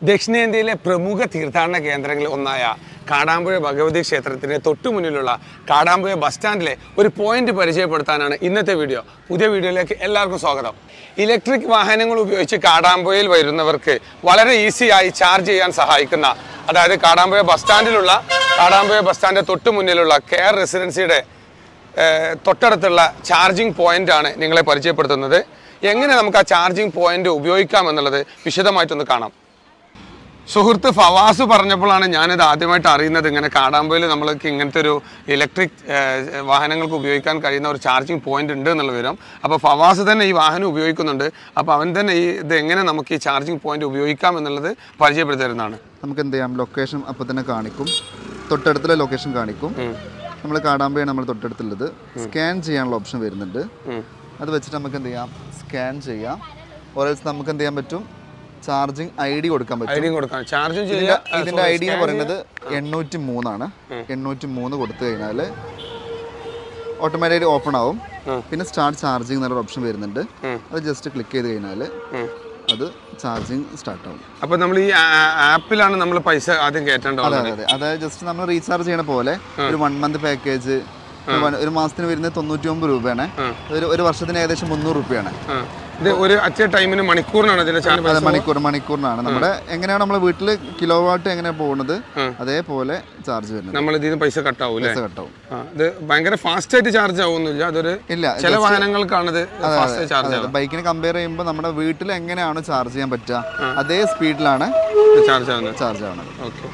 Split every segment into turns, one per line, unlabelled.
ദക്ഷിണേന്ത്യയിലെ പ്രമുഖ തീർത്ഥാടന കേന്ദ്രങ്ങളിൽ ഒന്നായ കാടാമ്പുഴ ഭഗവതി ക്ഷേത്രത്തിന് തൊട്ടു മുന്നിലുള്ള കാടാമ്പുഴ ബസ് സ്റ്റാൻഡിലെ ഒരു പോയിന്റ് പരിചയപ്പെടുത്താനാണ് ഇന്നത്തെ വീഡിയോ പുതിയ വീഡിയോയിലേക്ക് എല്ലാവർക്കും സ്വാഗതം ഇലക്ട്രിക് വാഹനങ്ങൾ ഉപയോഗിച്ച് കാടാമ്പുഴയിൽ വരുന്നവർക്ക് വളരെ ഈസിയായി ചാർജ് ചെയ്യാൻ സഹായിക്കുന്ന അതായത് കാടാമ്പുഴ ബസ് സ്റ്റാൻഡിലുള്ള കാടാമ്പുഴ ബസ് സ്റ്റാൻഡിന്റെ തൊട്ടു മുന്നിലുള്ള കെയർ റെസിഡൻസിയുടെ ഏഹ് തൊട്ടടുത്തുള്ള ചാർജിങ് പോയിന്റ് ആണ് നിങ്ങളെ പരിചയപ്പെടുത്തുന്നത് എങ്ങനെ നമുക്ക് ആ ചാർജിങ് പോയിന്റ് ഉപയോഗിക്കാം എന്നുള്ളത് വിശദമായിട്ടൊന്ന് കാണാം സുഹൃത്ത് ഫവാസ് പറഞ്ഞപ്പോഴാണ് ഞാനിത് ആദ്യമായിട്ട് അറിയുന്നത് ഇങ്ങനെ കാടാമ്പയിൽ നമ്മൾക്ക് ഇങ്ങനത്തെ ഒരു ഇലക്ട്രിക് വാഹനങ്ങൾക്ക് ഉപയോഗിക്കാൻ കഴിയുന്ന ഒരു ചാർജിങ് പോയിന്റ് ഉണ്ട് എന്നുള്ള വിവരം അപ്പോൾ ഫവാസ് തന്നെ ഈ വാഹനം ഉപയോഗിക്കുന്നുണ്ട് അപ്പോൾ അവൻ തന്നെ ഈ ഇത് എങ്ങനെ നമുക്ക് ഈ ചാർജിങ് പോയിന്റ് ഉപയോഗിക്കാം എന്നുള്ളത് പരിചയപ്പെടുത്തി തരുന്നതാണ്
നമുക്ക് എന്ത് ചെയ്യാം ലൊക്കേഷൻ അപ്പോൾ തന്നെ കാണിക്കും തൊട്ടടുത്തുള്ള ലൊക്കേഷൻ കാണിക്കും നമ്മൾ കാടാമ്പയാണ് നമ്മൾ തൊട്ടടുത്തുള്ളത് സ്കാൻ ചെയ്യാനുള്ള ഓപ്ഷൻ വരുന്നുണ്ട് അത് വെച്ചിട്ട് നമുക്ക് എന്ത് ചെയ്യാം സ്കാൻ ചെയ്യാം ഓരോ നമുക്ക് എന്ത് ചെയ്യാൻ പറ്റും ചാർജിങ് ഐ ഡി കൊടുക്കാൻ പറ്റും
ഐഡിയും കൊടുക്കാം ചാർജും
ഇതിന്റെ
ചെയ്യാം
ഇതിന്റെ ഐ ഡി എന്ന് പറയുന്നത് എണ്ണൂറ്റി മൂന്നാണ് എണ്ണൂറ്റി മൂന്ന് കൊടുത്തു കഴിഞ്ഞാൽ ഓട്ടോമാറ്റിക്കലി ഓപ്പൺ ആവും പിന്നെ സ്റ്റാർട്ട് ചാർജിങ് എന്നുള്ള ഓപ്ഷൻ വരുന്നുണ്ട് അത് ജസ്റ്റ് ക്ലിക്ക് ചെയ്ത് കഴിഞ്ഞാൽ അത് ചാർജിങ് സ്റ്റാർട്ട് ആവും
അപ്പോൾ നമ്മൾ ഈ ആപ്പിലാണ് നമ്മൾ പൈസ ആദ്യം കയറ്റേണ്ടത്
അതെ അതെ അതെ അതായത് ജസ്റ്റ് നമ്മൾ റീചാർജ് ചെയ്യണ പോലെ ഒരു വൺ മന്ത് പാക്കേജ് ഒരു മാസത്തിന് വരുന്നത് തൊണ്ണൂറ്റി ഒമ്പത് രൂപയാണ് ഒരു ഒരു വർഷത്തിന് ഏകദേശം മുന്നൂറ് രൂപയാണ്
ആ. ഇത് ഒരു അറ്റ ടൈമിന് മണിക്കൂറിനാണ് ഇതിന്റെ ചാർജ്
അതെ മണിക്കൂർ മണിക്കൂറിനാണ് നമ്മുടെ എങ്ങനെയാണ് നമ്മളെ വീട്ടിൽ കിലോ വാട്ട് എങ്ങനെ പോകുന്നത് അതേപോലെ ചാർജ് വരുന്നത്
നമ്മൾ ഇതിന് പൈസ കട്ടാവും അല്ലേ
പൈസ കട്ടാവും
ആ, ഇത് ഭയങ്കര ഫാസ്റ്റ് ആയിട്ട് ചാർജ് ആവുന്നില്ല അതൊരു
ഇല്ല
ചില വാഹനങ്ങൾക്കാണ് ഇത് ഫാസ്റ്റ് ആയി ചാർജ്
അതെ ബൈക്കിനെ കമ്പയർ ചെയ്യുമ്പോൾ നമ്മുടെ വീട്ടിൽ എങ്ങനെയാണ് ചാർജ് ചെയ്യാൻ പറ്റുക അതേ സ്പീഡിലാണ്
ചാർജ് ആവുന്നത്
ചാർജ് ആവുന്നത്
ഓക്കെ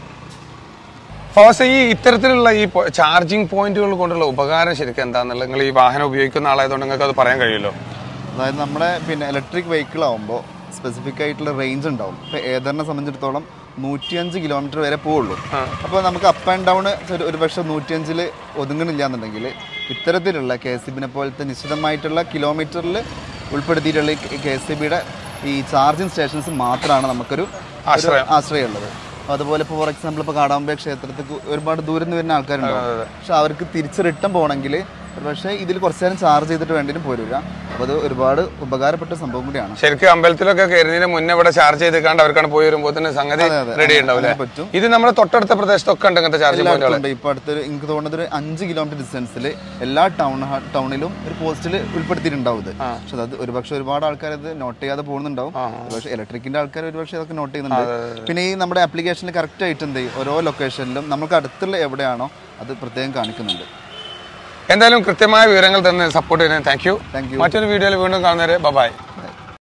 ഫാസ് ഈ ഇത്തരത്തിലുള്ള ഈ ചാർജിങ് പോയിന്റുകൾ കൊണ്ടുള്ള ഉപകാരം ശരിക്കും എന്താണെന്നുള്ളത് നിങ്ങൾ ഈ വാഹനം ഉപയോഗിക്കുന്ന ആളായതുകൊണ്ട് നിങ്ങൾക്ക് അത് പറയാൻ കഴിയുമല്ലോ
അതായത് നമ്മുടെ പിന്നെ ഇലക്ട്രിക് വെഹിക്കിൾ ആകുമ്പോൾ സ്പെസിഫിക് ആയിട്ടുള്ള റേഞ്ച് ഉണ്ടാവും ഇപ്പോൾ ഏതറിനെ സംബന്ധിച്ചിടത്തോളം നൂറ്റിയഞ്ച് കിലോമീറ്റർ വരെ പോവുള്ളൂ അപ്പോൾ നമുക്ക് അപ്പ് ആൻഡ് ഡൗൺ ഒരു പക്ഷേ നൂറ്റിയഞ്ചിൽ ഒതുങ്ങണില്ല എന്നുണ്ടെങ്കിൽ ഇത്തരത്തിലുള്ള കെ എസ് ബിനെ പോലത്തെ നിശ്ചിതമായിട്ടുള്ള കിലോമീറ്ററിൽ ഉൾപ്പെടുത്തിയിട്ടുള്ള ഈ കെ എസ് ബിയുടെ ഈ ചാർജിങ് സ്റ്റേഷൻസ് മാത്രമാണ് നമുക്കൊരു ഒരു ആശ്രയമുള്ളത് അപ്പോൾ അതുപോലെ ഇപ്പോൾ ഫോർ എക്സാമ്പിൾ ഇപ്പോൾ കാടാമ്പേ ക്ഷേത്രത്തിൽ ഒരുപാട് ദൂരം നിന്ന് വരുന്ന ആൾക്കാരുണ്ടാവും പക്ഷെ അവർക്ക് തിരിച്ച് റിട്ടേൺ പോകണമെങ്കിൽ പക്ഷേ ഇതിൽ കുറച്ച് നേരം ചാർജ് ചെയ്തിട്ട് വേണ്ടിയും പോരില്ല അപ്പോൾ അത് ഒരുപാട് ഉപകാരപ്പെട്ട സംഭവം കൂടിയാണ്
ശരിക്കും അമ്പലത്തിലൊക്കെ കയറുന്നതിന് മുന്നേ ഇവിടെ ചാർജ് ചെയ്തിക്കാണ്ട് അവർക്കാണ് പോയി വരുമ്പോൾ തന്നെ സംഗതി
അതെ.
റെഡി ഉണ്ടാവില്ലേ
അങ്ങനെ പറ്റും.
ഇത് നമ്മുടെ തൊട്ടടുത്ത പ്രദേശത്തൊക്കെ ഉണ്ട് ഇങ്ങനത്തെ ചാർജിങ് പോയിന്റുകൾ
ഉണ്ട് ഇപ്പോൾ അടുത്തൊരു എനിക്ക് തോന്നുന്നത് ഒരു അഞ്ച് കിലോമീറ്റർ ഡിസ്റ്റൻസിൽ എല്ലാ ടൗൺ ടൗണിലും ഒരു പോസ്റ്റിൽ ഉൾപ്പെടുത്തിയിട്ടുണ്ടാവും ഇത് പക്ഷെ അത് ഒരുപക്ഷെ ഒരുപാട് ആൾക്കാർ ഇത് നോട്ട് ചെയ്യാതെ പോകുന്നുണ്ടാവും പക്ഷേ ഇലക്ട്രിക്കിന്റെ ആൾക്കാർ ഒരുപക്ഷെ അതൊക്കെ നോട്ട് ചെയ്യുന്നുണ്ട് പിന്നെ ഈ നമ്മുടെ ആപ്ലിക്കേഷനിൽ കറക്റ്റ് ആയിട്ട് എന്ത് ചെയ്യും ഓരോ ലൊക്കേഷനിലും നമുക്ക് അടുത്തുള്ള എവിടെയാണോ അത് പ്രത്യേകം കാണിക്കുന്നുണ്ട്
എന്തായാലും കൃത്യമായ വിവരങ്ങൾ തന്നെ സപ്പോർട്ട് ചെയ്യുന്നതിന് താങ്ക് യു
താങ്ക് യു
മറ്റൊരു വീഡിയോയിൽ വീണ്ടും കാണുന്നവരെ ബൈ